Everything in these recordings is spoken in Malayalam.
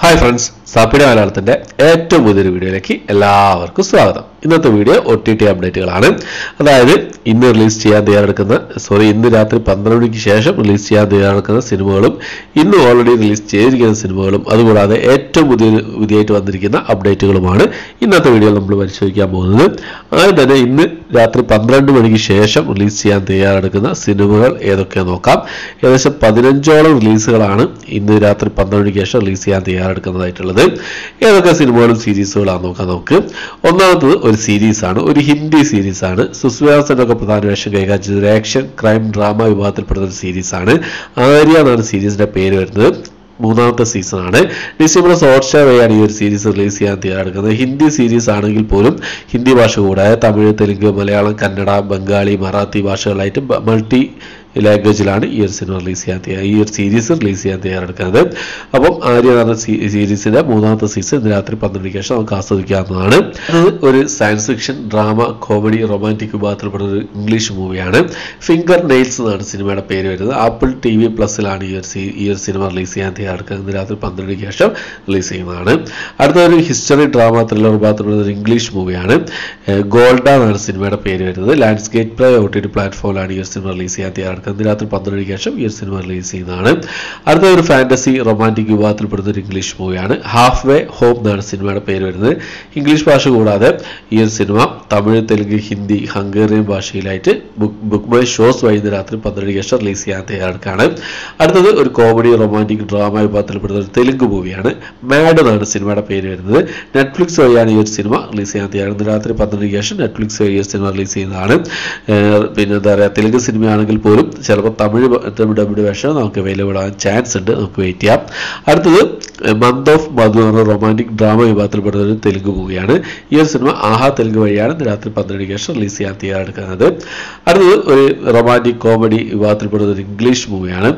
ഹായ് ഫ്രണ്ട്സ് സാപ്പിഡ മലയാളത്തിന്റെ ഏറ്റവും പുതിയൊരു വീഡിയോയിലേക്ക് എല്ലാവർക്കും സ്വാഗതം ഇന്നത്തെ വീഡിയോ ഒ ടി ടി അപ്ഡേറ്റുകളാണ് അതായത് ഇന്ന് റിലീസ് ചെയ്യാൻ തയ്യാറെടുക്കുന്ന സോറി ഇന്ന് രാത്രി പന്ത്രണ്ട് മണിക്ക് ശേഷം റിലീസ് ചെയ്യാൻ തയ്യാറെടുക്കുന്ന സിനിമകളും ഇന്ന് ഓൾറെഡി റിലീസ് ചെയ്തിരിക്കുന്ന സിനിമകളും അതുകൂടാതെ ഏറ്റവും പുതിയ പുതിയതായിട്ട് വന്നിരിക്കുന്ന അപ്ഡേറ്റുകളുമാണ് ഇന്നത്തെ വീഡിയോയിൽ നമ്മൾ പരിശോധിക്കാൻ പോകുന്നത് ആദ്യം തന്നെ ഇന്ന് രാത്രി പന്ത്രണ്ട് മണിക്ക് ശേഷം റിലീസ് ചെയ്യാൻ തയ്യാറെടുക്കുന്ന സിനിമകൾ ഏതൊക്കെയാണെന്ന് നോക്കാം ഏകദേശം പതിനഞ്ചോളം റിലീസുകളാണ് ഇന്ന് രാത്രി പന്ത്രണ്ട് മണിക്ക് ശേഷം റിലീസ് ചെയ്യാൻ തയ്യാറെടുക്കുന്നതായിട്ടുള്ളത് ഏതൊക്കെ സിനിമകളും സീരീസുകളാണ് നോക്കാം നമുക്ക് ഒന്നാമത്തത് ഒരു സീരീസ് ആണ് ഒരു ഹിന്ദി സീരീസ് ആണ് സുസ്വാസനൊക്കെ പ്രധാന വേഷം കൈകാര്യം ചെയ്ത ഒരു ആക്ഷൻ ക്രൈം ഡ്രാമ വിഭാഗത്തിൽപ്പെടുന്ന ഒരു സീരീസ് ആണ് ആര്യ എന്നാണ് സീരീസിന്റെ പേര് വരുന്നത് മൂന്നാമത്തെ സീസണാണ് ഡിസംബർ ഹോട്ട്സ്റ്റാർ വഴിയാണ് ഈ ഒരു സീരീസ് റിലീസ് ചെയ്യാൻ തയ്യാറെടുക്കുന്നത് ഹിന്ദി സീരീസ് ആണെങ്കിൽ പോലും ഹിന്ദി ഭാഷ കൂടാതെ തമിഴ് തെലുങ്ക് മലയാളം കന്നഡ ബംഗാളി മറാത്തി ഭാഷകളായിട്ട് മൾട്ടി ലാംഗ്വേജിലാണ് ഈ ഒരു സിനിമ റിലീസ് ചെയ്യാൻ തയ്യാ- ഈ ഒരു സീരീസ് റിലീസ് ചെയ്യാൻ തയ്യാറെടുക്കുന്നത് അപ്പം ആര്യ എന്ന സീരീസിന്റെ മൂന്നാമത്തെ സീസൺ ഇന്ന് രാത്രി പന്ത്രണ്ട് ശേഷം നമുക്ക് ആസ്വദിക്കാവുന്നതാണ് അത് ഒരു science fiction drama comedy romantic വിഭാഗത്തിൽപ്പെടുന്ന ഒരു ഇംഗ്ലീഷ് മൂവിയാണ് ഫിംഗർ നെയിൽസ് എന്നാണ് സിനിമയുടെ പേര് വരുന്നത് ആപ്പിൾ ടി വി പ്ലസിലാണ് ഈ ഒരു സീ- ഈ ഒരു സിനിമ റിലീസ് ചെയ്യാൻ തയ്യാറെടുക്കുന്നത് ഇന്ന് രാത്രി പന്ത്രണ്ട് ശേഷം റിലീസ് ചെയ്യുന്നതാണ് അടുത്ത ഒരു ഹിസ്റ്ററി ഡ്രാമ ത്രില്ലർ വിഭാഗത്തിൽപ്പെടുന്ന ഒരു ഇംഗ്ലീഷ് മൂവിയാണ് ഗോൾഡ എന്നാണ് സിനിമയുടെ പേര് വരുന്നത് Lionsgate Play O T T പ്ലാറ്റ്ഫോമിലാണ് ഈ ഒരു സിനിമ റിലീസ് ചെയ്യാൻ തയ്യാറെടുക്കുന്നത് ഇന്ന് രാത്രി പന്ത്രണ്ട് ശേഷം ഈ ഒരു സിനിമ റിലീസ് ചെയ്യുന്നതാണ് അടുത്ത ഒരു ഫാന്റസി റൊമാൻറ്റിക് വിഭാഗത്തിൽപ്പെടുന്ന ഒരു ഇംഗ്ലീഷ് മൂവിയാണ് ഹാഫ് വേ ഹോം എന്നാണ് സിനിമയുടെ പേര് വരുന്നത് ഇംഗ്ലീഷ് ഭാഷ കൂടാതെ ഈ ഒരു സിനിമ തമിഴ് തെലുങ്ക് ഹിന്ദി ഹംഗേറിയൻ ഭാഷയിലായിട്ട് ബുക്ക് ബുക്ക് മൈ ഷോസ് വഴി ഇന്ന് രാത്രി പന്ത്രണ്ട് ശേഷം റിലീസ് ചെയ്യാൻ തയ്യാറെടുക്കുകയാണ് അടുത്തത് ഒരു കോമഡി റൊമാൻറ്റിക് ഡ്രാമ വിഭാഗത്തിൽപ്പെടുന്ന ഒരു തെലുങ്ക് മൂവിയാണ് മാഡ് എന്നാണ് സിനിമയുടെ പേര് വരുന്നത് നെറ്റ്ഫ്ലിക്സ് വഴിയാണ് ഈ ഒരു സിനിമ റിലീസ് ചെയ്യാൻ തയ്യാറെടുക്കുന്നത് രാത്രി പന്ത്രണ്ട് ശേഷം നെറ്റ്ഫ്ലിക്സ് വഴി ഈ ഒരു സിനിമ റിലീസ് ചെയ്യുന്നതാണ് ഏർ പിന്നെ എന്താ പറയുക തെലുങ്ക് സിനിമയാണെങ്കിൽ പോലും ചിലപ്പോൾ തമിഴ് ഡബ്ഡ് വേഷം നമുക്ക് അവൈലബിൾ ആകാൻ ചാൻസ് ഉണ്ട് നമുക്ക് വെയിറ്റ് ചെയ്യാം അടുത്തത് മന്ത് ഓഫ് മധു എന്ന റൊമാൻറ്റിക് ഡ്രാമ വിഭാഗത്തിൽപ്പെടുന്ന ഒരു തെലുങ്ക് മൂവിയാണ് ഈ ഒരു സിനിമ ആഹാ തെലുങ്ക് വഴിയാണ് ഇന്ന് രാത്രി പന്ത്രണ്ട് ശേഷം റിലീസ് ചെയ്യാൻ തയ്യാറെടുക്കുന്നത് അടുത്തത് ഒരു റൊമാൻറ്റിക് കോമഡി വിഭാഗത്തിൽപ്പെടുന്ന ഒരു ഇംഗ്ലീഷ് മൂവിയാണ്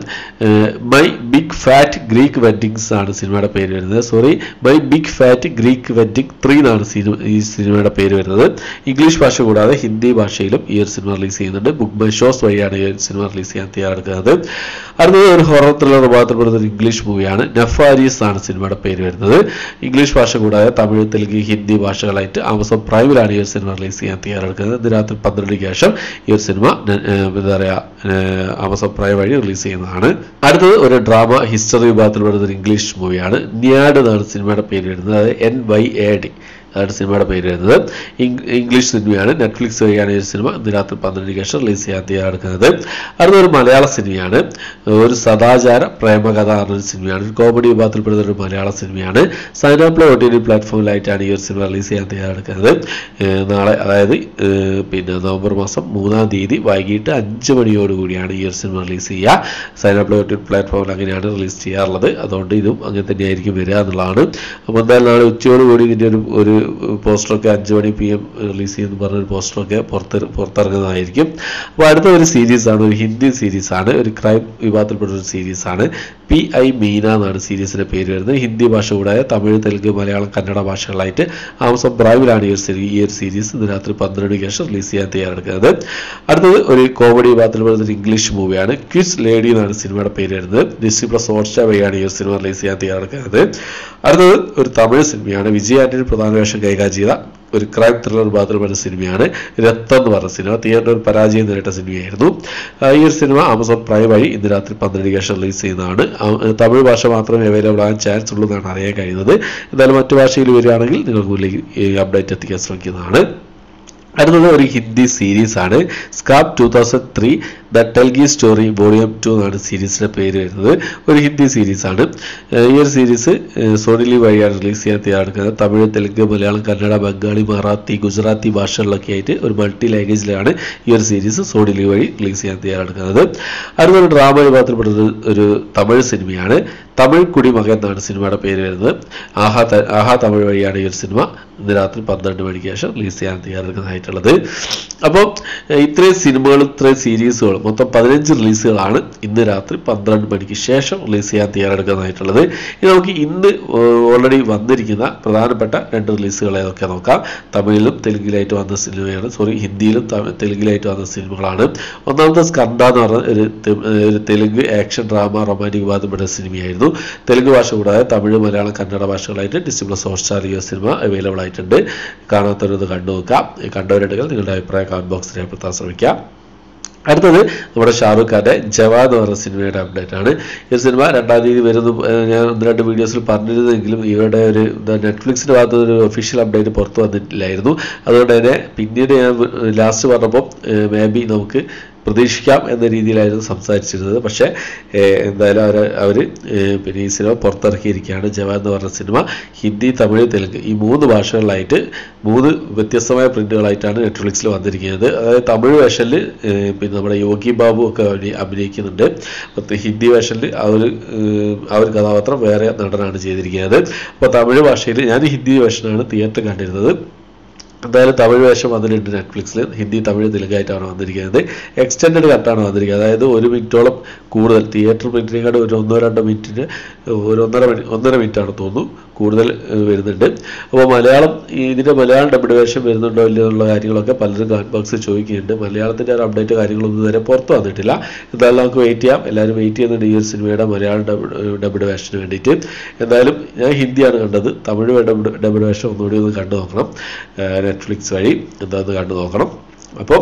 my big fat Greek weddings ആണ് സിനിമയുടെ പേര് വരുന്നത് sorry my big fat Greek wedding three എന്നാണ് സിനിമ ഈ സിനിമയുടെ പേര് വരുന്നത് ഇംഗ്ലീഷ് ഭാഷ കൂടാതെ ഹിന്ദി ഭാഷയിലും ഈ ഒരു സിനിമ റിലീസ് ചെയ്യുന്നുണ്ട് ബുക്ക് മൈ ഷോസ് വഴിയാണ് ഈ ഒരു സിനിമ റിലീസ് ചെയ്യാൻ തയ്യാറെടുക്കുന്നത് അടുത്തത് ഒരു ഹൊറർ ത്രില്ലർ വിഭാഗത്തിൽപ്പെടുന്ന ഒരു ഇംഗ്ലീഷ് മൂവിയാണ് നഫാരീസ് ആണ് സിനിമയുടെ പേര് വരുന്നത് ഇംഗ്ലീഷ് ഭാഷ കൂടാതെ തമിഴ് തെലുങ്ക് ഹിന്ദി ഭാഷകളായിട്ട് ആമസോൺ പ്രൈമിലാണ് ഈ ഒരു സിനിമ റിലീസ് ചെയ്യാൻ തയ്യാറെടുക്കുന്നത് ഇന്ന് രാത്രി പന്ത്രണ്ടിന് ശേഷം ഈ ഒരു സിനിമ ന- ഏർ എന്താ പറയുക ആമസോൺ പ്രൈം വഴി റിലീസ് ചെയ്യുന്നതാണ് അടുത്തത് ഒരു ഡ്രാമ ഹിസ്റ്ററി വിഭാഗത്തിൽപ്പെടുന്ന ഒരു ഇംഗ്ലീഷ് മൂവിയാണ് ന്യാഡ് എന്നാണ് സിനിമയുടെ പേര് വരുന്നത് അത് എൻ വൈ എ ഡി അതാണ് സിനിമയുടെ പേര് വരുന്നത് ഇംഗ്- ഇംഗ്ലീഷ് സിനിമയാണ് നെറ്റ്ഫ്ലിക്സ് വഴിയാണ് ഈ സിനിമ ഇന്ന് രാത്രി പന്ത്രണ്ടിന് ശേഷം റിലീസ് ചെയ്യാൻ തയ്യാറെടുക്കുന്നത് അടുത്ത ഒരു മലയാള സിനിമയാണ് ഒരു സദാചാര പ്രേമകഥ എന്നൊരു സിനിമയാണ് ഒരു കോമഡി വിഭാഗത്തിൽപ്പെടുന്ന ഒരു മലയാള സിനിമയാണ് സൈനാപ്ലേ ഒ ടി ടി പ്ലാറ്റ്ഫോമിലായിട്ടാണ് ഈ ഒരു സിനിമ റിലീസ് ചെയ്യാൻ തയ്യാറെടുക്കുന്നത് ഏർ നാളെ അതായത് ഏർ പിന്നെ നവംബർ മാസം മൂന്നാം തീയതി വൈകിട്ട് അഞ്ച് മണിയോടുകൂടിയാണ് ഈ ഒരു സിനിമ റിലീസ് ചെയ്യുക സൈനാപ്ലേ ഒ ടി ടി പ്ലാറ്റ്ഫോമിൽ അങ്ങനെയാണ് റിലീസ് ചെയ്യാറുള്ളത് അതുകൊണ്ട് ഇതും അങ്ങനെ തന്നെയായിരിക്കും വരിക എന്നുള്ളതാണ് അപ്പോൾ എന്തായാലും നാളെ ഉച്ചയോടുകൂടി ഇതിൻ്റെ ഒരു ഒരു പോസ്റ്ററൊക്കെ അഞ്ച് മണി പി എം റിലീസ് ചെയ്യുന്ന പറഞ്ഞൊരു പോസ്റ്ററൊക്കെ പുറത്ത് പുറത്തിറങ്ങുന്നതായിരിക്കും അപ്പോൾ അടുത്ത ഒരു സീരീസാണ് ഒരു ഹിന്ദി സീരീസാണ് ഒരു ക്രൈം വിഭാഗത്തിൽപ്പെട്ട ഒരു സീരീസാണ് പി ഐ മീന എന്നാണ് സീരീസിൻ്റെ പേര് വരുന്നത് ഹിന്ദി ഭാഷ കൂടാതെ തമിഴ് തെലുങ്ക് മലയാളം കന്നഡ ഭാഷകളായിട്ട് ആമസോൺ പ്രൈമിലാണ് ഈ ഒരു സീരീ- ഈ ഒരു സീരീസ് ഇന്ന് രാത്രി പന്ത്രണ്ട് ശേഷം റിലീസ് ചെയ്യാൻ തയ്യാറെടുക്കുന്നത് അടുത്തത് ഒരു കോമഡി വിഭാഗത്തിൽപ്പെടുന്ന ഒരു ഇംഗ്ലീഷ് മൂവിയാണ് ക്വിസ് ലേഡി എന്നാണ് സിനിമയുടെ പേര് വരുന്നത് ഡിസ്നി പ്ലസ് ഹോട്ട്സ്റ്റാർ വഴിയാണ് ഈ ഒരു സിനിമ റിലീസ് ചെയ്യാൻ തയ്യാറെടുക്കുന്നത് അടുത്തത് ഒരു തമിഴ് സിനിമയാണ് വിജയ് ആന്റണി പ്രധാന വേഷം കൈകാര്യം ചെയ്ത ഒരു ക്രൈം ത്രില്ലർ വിഭാഗത്തിൽപ്പെട്ട സിനിമയാണ് രക്തം എന്ന് പറഞ്ഞ സിനിമ തിയേറ്ററിൽ ഒരു പരാജയം നേരിട്ട സിനിമയായിരുന്നു ആ, ഈ ഒരു സിനിമ ആമസോൺ പ്രൈം വഴി ഇന്ന് രാത്രി പന്ത്രണ്ട് ശേഷം റിലീസ് ചെയ്യുന്നതാണ് ആ, തമിഴ് ഭാഷ മാത്രമേ അവൈലബിൾ ആകാൻ ചാൻസ് ഉള്ളൂ എന്നാണ് അറിയാൻ കഴിയുന്നത് എന്തായാലും മറ്റു ഭാഷയിൽ വരികയാണെങ്കിൽ നിങ്ങൾക്ക് മുന്നിലേക്ക് ഈ അപ്ഡേറ്റ് എത്തിക്കാൻ ശ്രമിക്കുന്നതാണ് അടുത്തത് ഒരു ഹിന്ദി സീരീസ് ആണ് scam two thousand three the Telgi story volume two എന്നാണ് സീരീസിന്റെ പേര് വരുന്നത് ഒരു ഹിന്ദി സീരീസ് ആണ് ഏർ ഈ ഒരു സീരീസ് സോണി ലീവ് വഴിയാണ് റിലീസ് ചെയ്യാൻ തയ്യാറെടുക്കുന്നത് തമിഴ് തെലുങ്ക് മലയാളം കന്നഡ ബംഗാളി മറാത്തി ഗുജറാത്തി ഭാഷകളിലൊക്കെ ആയിട്ട് ഒരു മൾട്ടി ലാംഗ്വേജിലാണ് ഈ ഒരു സീരീസ് സോണി ലീവ് വഴി റിലീസ് ചെയ്യാൻ തയ്യാറെടുക്കുന്നത് അടുത്തൊരു ഡ്രാമ വിഭാഗത്തിൽപ്പെടുന്നത് ഒരു തമിഴ് സിനിമയാണ് തമിഴ് കുടിമകൻ എന്നാണ് സിനിമയുടെ പേര് വരുന്നത് ആഹാ ത- ആഹാ തമിഴ് വഴിയാണ് ഈ ഒരു സിനിമ ഇന്ന് രാത്രി പന്ത്രണ്ട് മണിക്ക് ശേഷം റിലീസ് ചെയ്യാൻ തയ്യാറെടുക്കുന്നതായിട്ടുള്ളത് അപ്പോൾ ഇത്രയും സിനിമകളും ഇത്രയും സീരീസുകളും മൊത്തം പതിനഞ്ച് റിലീസുകളാണ് ഇന്ന് രാത്രി പന്ത്രണ്ട് മണിക്ക് ശേഷം റിലീസ് ചെയ്യാൻ തയ്യാറെടുക്കുന്നതായിട്ടുള്ളത് ഇനി നമുക്ക് ഇന്ന് ഓൾറെഡി വന്നിരിക്കുന്ന പ്രധാനപ്പെട്ട രണ്ട് റിലീസുകൾ ഏതൊക്കെ നോക്കാം തമിഴിലും തെലുങ്കിലായിട്ട് വന്ന സിനിമയാണ് സോറി ഹിന്ദിയിലും തമി- തെലുങ്കിലായിട്ട് വന്ന സിനിമകളാണ് ഒന്നാമത്തെ സ്കന്ദ എന്ന് പറഞ്ഞ ഒരു തെ- ഒരു തെലുങ്ക് ആക്ഷൻ ഡ്രാമ റൊമാൻറ്റിക് വാദപ്പെട്ട സിനിമയായിരുന്നു തെലുങ്ക് ഭാഷ കൂടാതെ തമിഴ് മലയാളം കന്നഡ ഭാഷകളായിട്ട് ഡിസ്നി പ്ലസ് ഹോട്ട്സ്റ്റാർ ഈ ഒരു സിനിമ അവൈലബിൾ ആയിട്ടുണ്ട് കാണാത്തവരൊന്ന് കണ്ടു നോക്കാം കണ്ടവരുണ്ടെങ്കിൽ നിങ്ങളുടെ അഭിപ്രായം കമന്റ് ബോക്സിൽ രേഖപ്പെടുത്താൻ ശ്രമിക്കാം അടുത്തത് നമ്മുടെ ഷാറുഖ് ഖാന്റെ ജവാൻ എന്ന് പറഞ്ഞ സിനിമയുടെ അപ്ഡേറ്റ് ആണ് ഈ സിനിമ രണ്ടാം തീയതി വരുന്നു ഏഹ് ഞാൻ ഒന്ന് രണ്ട് വീഡിയോസിൽ പറഞ്ഞിരുന്നെങ്കിലും ഇവരുടെ ഒരു നെറ്റ്ഫ്ലിക്സിന്റെ ഭാഗത്ത് ഒരു ഒഫീഷ്യൽ അപ്ഡേറ്റ് പുറത്തു വന്നിട്ടില്ലായിരുന്നു അതുകൊണ്ട് തന്നെ പിന്നീട് ഞാൻ ലാസ്റ്റ് പറഞ്ഞപ്പോൾ മേ ബി നമുക്ക് പ്രതീക്ഷിക്കാം എന്ന രീതിയിലായിരുന്നു സംസാരിച്ചിരുന്നത് പക്ഷേ ഏഹ് എന്തായാലും അവർ അവർ പിന്നെ ഈ സിനിമ പുറത്തിറക്കിയിരിക്കുകയാണ് ജവാൻ എന്ന് പറഞ്ഞ സിനിമ ഹിന്ദി തമിഴ് തെലുങ്ക് ഈ മൂന്ന് ഭാഷകളിലായിട്ട് മൂന്ന് വ്യത്യസ്തമായ പ്രിന്റുകളായിട്ടാണ് നെറ്റ്ഫ്ലിക്സിൽ വന്നിരിക്കുന്നത് അതായത് തമിഴ് വേഷനിൽ പിന്നെ നമ്മുടെ യോഗി ബാബു ഒക്കെ അഭിനയി- അഭിനയിക്കുന്നുണ്ട് അപ്പോൾ ഹിന്ദി വേഷനിൽ ആ ഒരു ഏഹ്, ആ ഒരു കഥാപാത്രം വേറെ നടനാണ് ചെയ്തിരിക്കുന്നത് അപ്പോൾ തമിഴ് ഭാഷയിൽ ഞാൻ ഹിന്ദി വേഷനാണ് തിയേറ്റർ കണ്ടിരുന്നത് എന്തായാലും തമിഴ് വേഷം വന്നിട്ടുണ്ട് നെറ്റ്ഫ്ലിക്സിൽ ഹിന്ദി തമിഴ് തെലുങ്കായിട്ടാണ് വന്നിരിക്കുന്നത് എക്സ്റ്റെൻഡ് കട്ടാണ് വന്നിരിക്കുന്നത് അതായത് ഒരു മിനിറ്റോളം കൂടുതൽ തിയേറ്റർ മിനിറ്റിനെക്കാട് ഒരു ഒന്നോ രണ്ടോ മിനിറ്റിന് ഒരു ഒന്നര മിനിറ്റ് ഒന്നര മിനിറ്റാണ് തോന്നുന്നു കൂടുതൽ ഏഹ്, വരുന്നുണ്ട് അപ്പോൾ മലയാളം ഈ ഇതിൻ്റെ മലയാളം ഡബിഡ് വേഷം വരുന്നുണ്ടോ ഇല്ലയോ എന്നുള്ള കാര്യങ്ങളൊക്കെ പലരും കമന്റ് ബോക്സിൽ ചോദിക്കുന്നുണ്ട് മലയാളത്തിൻ്റെ ഒരു അപ്ഡേറ്റ് കാര്യങ്ങളൊന്നും ഇതുവരെ പുറത്തു വന്നിട്ടില്ല എന്തായാലും നമുക്ക് വെയിറ്റ് ചെയ്യാം എല്ലാവരും വെയിറ്റ് ചെയ്യുന്നുണ്ട് ഈ ഒരു സിനിമയുടെ മലയാളം ഡബിഡ് ഡബിഡ് വേഷന് വേണ്ടിയിട്ട് എന്തായാലും ഞാൻ ഹിന്ദിയാണ് കണ്ടത് തമിഴ് ഡബിഡ് ഡബിഡ് വേഷം ഒന്നുകൂടി ഒന്ന് കണ്ടു നോക്കണം നെറ്റ്ഫ്ലിക്സ് വഴി എന്താന്ന് കണ്ടു നോക്കണം അപ്പോൾ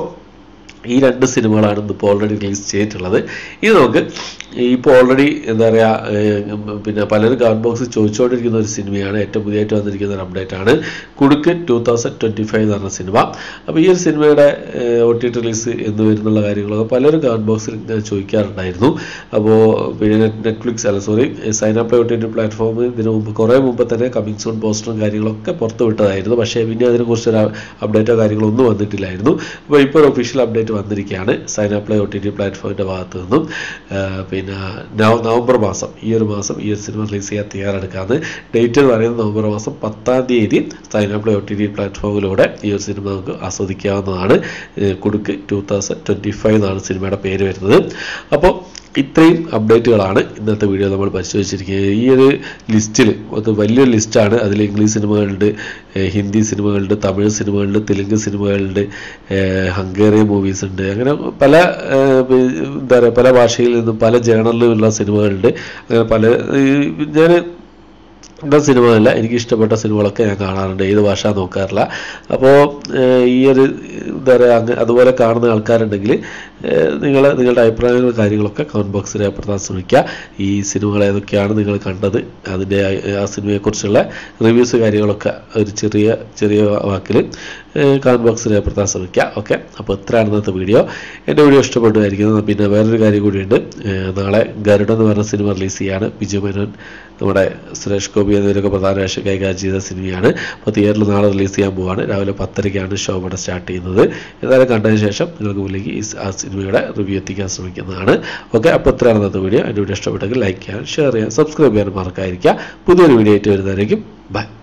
ഈ രണ്ട് സിനിമകളാണ് ഇപ്പോൾ ഓൾറെഡി റിലീസ് ചെയ്തിട്ടുള്ളത് ഇത് നമുക്ക് ഇപ്പോൾ ഓൾറെഡി എന്താ പറയുക പിന്നെ പലരും കമന്റ് ബോക്സിൽ ചോദിച്ചുകൊണ്ടിരിക്കുന്ന ഒരു സിനിമയാണ് ഏറ്റവും പുതിയതായിട്ട് വന്നിരിക്കുന്ന ഒരു അപ്ഡേറ്റ് ആണ് Kudukku two thousand twenty five എന്ന് പറഞ്ഞ സിനിമ അപ്പോൾ ഈ ഒരു സിനിമയുടെ ഒ ടി ടി റിലീസ് എന്ന് വരുന്നുള്ള കാര്യങ്ങളൊക്കെ പലരും കമന്റ് ബോക്സിൽ ഇങ്ങനെ ചോദിക്കാറുണ്ടായിരുന്നു അപ്പോൾ പിന്നെ നെറ്റ്ഫ്ലിക്സ് അല്ല sorry sign up O T T platform ഇതിന് മുമ്പ് കുറേ മുമ്പ് തന്നെ കമ്മിങ് സൂൺ പോസ്റ്ററും കാര്യങ്ങളൊക്കെ പുറത്ത് വിട്ടതായിരുന്നു പക്ഷേ പിന്നെ അതിനെക്കുറിച്ച് ഒരു അപ്ഡേറ്റോ കാര്യങ്ങളോ ഒന്നും വന്നിട്ടില്ലായിരുന്നു അപ്പോൾ ഇപ്പോൾ ഒരു ഒഫീഷ്യൽ അപ്ഡേറ്റ് വന്നിരിക്കുകയാണ് sign up O T T പ്ലാറ്റ്ഫോമിൻ്റെ ഭാഗത്ത് നിന്നും ആ, പിന്നെ നവ- നവംബർ മാസം ഈ ഒരു മാസം ഈ ഒരു സിനിമ റിലീസ് ചെയ്യാൻ തയ്യാറെടുക്കാമെന്ന് ഡേറ്റ് എന്ന് പറയുന്നത് നവംബർ മാസം പത്താം തീയതി sign up O T T പ്ലാറ്റ്ഫോമിലൂടെ ഈ ഒരു സിനിമ നമുക്ക് ആസ്വദിക്കാവുന്നതാണ് ഏ, Kudukku two thousand twenty five എന്നാണ് സിനിമയുടെ പേര് വരുന്നത് അപ്പോൾ ഇത്രയും അപ്ഡേറ്റുകളാണ് ഇന്നത്തെ വീഡിയോ നമ്മൾ പരിശോധിച്ചിരിക്കുന്നത് ഈ ഒരു ലിസ്റ്റിൽ അത് വലിയൊരു ലിസ്റ്റാണ് അതിൽ ഇംഗ്ലീഷ് സിനിമകളുണ്ട് ഏഹ് ഹിന്ദി സിനിമകളുണ്ട് തമിഴ് സിനിമകളുണ്ട് തെലുങ്ക് സിനിമകളുണ്ട് ഏഹ് ഹംഗേറിയൻ മൂവീസ് ഉണ്ട് അങ്ങനെ പല ഏഹ് പി- എന്താ പറയുക പല ഭാഷയിൽ നിന്നും പല ജേണലിലുമുള്ള സിനിമകളുണ്ട് അങ്ങനെ പല ഞാൻ എൻ്റെ സിനിമയല്ല എനിക്ക് ഇഷ്ടപ്പെട്ട സിനിമകളൊക്കെ ഞാൻ കാണാറുണ്ട് ഏത് ഭാഷ നോക്കാറില്ല അപ്പോൾ ഈ ഒരു എന്താ പറയുക അങ്ങ് അതുപോലെ കാണുന്ന ആൾക്കാരുണ്ടെങ്കിൽ നിങ്ങൾ നിങ്ങളുടെ അഭിപ്രായങ്ങളും കാര്യങ്ങളൊക്കെ കമൻറ്റ് ബോക്സിൽ രേഖപ്പെടുത്താൻ ശ്രമിക്കുക ഈ സിനിമകൾ ഏതൊക്കെയാണ് നിങ്ങൾ കണ്ടത് അതിൻ്റെ ആ- ആ സിനിമയെക്കുറിച്ചുള്ള റിവ്യൂസ് കാര്യങ്ങളൊക്കെ ഒരു ചെറിയ ചെറിയ വാക്കിൽ കമൻറ്റ് ബോക്സിൽ രേഖപ്പെടുത്താൻ ശ്രമിക്കുക ഓക്കെ അപ്പോൾ ഇത്രയാണ് ഇന്നത്തെ വീഡിയോ എൻ്റെ വീഡിയോ ഇഷ്ടപ്പെട്ടുമായിരിക്കുന്നത് പിന്നെ വേറൊരു കാര്യം കൂടിയുണ്ട് ഏഹ് നാളെ ഗരുഡൻ എന്ന് പറഞ്ഞ സിനിമ റിലീസ് ചെയ്യാണ് ബിജു മേനോൻ നമ്മുടെ സുരേഷ് ഗോപി എന്നിവരൊക്കെ പ്രധാന വേഷം കൈകാര്യം ചെയ്ത സിനിമയാണ് അപ്പോൾ തിയേറ്ററിൽ നാളെ റിലീസ് ചെയ്യാൻ പോവാണ് രാവിലെ പത്തരയ്ക്കാണ് ഷോ ഇവിടെ സ്റ്റാർട്ട് ചെയ്യുന്നത് ഏതായാലും കണ്ടതിന് ശേഷം നിങ്ങൾക്ക് മുന്നിലേക്ക് ഈ ആ സിനിമയുടെ റിവ്യൂ എത്തിക്കാൻ ശ്രമിക്കുന്നതാണ് ഓക്കെ അപ്പോൾ ഇത്രയാണ് ഇന്നത്തെ വീഡിയോ എൻ്റെ വീഡിയോ ഇഷ്ടപ്പെട്ടെങ്കിൽ ലൈക്ക് ചെയ്യാൻ ഷെയർ ചെയ്യാൻ സബ്സ്ക്രൈബ് ചെയ്യാൻ മറക്കാതിരിക്കുക പുതിയൊരു വീഡിയോ ആയിട്ട് വരുന്നതായിരിക്കും ബൈ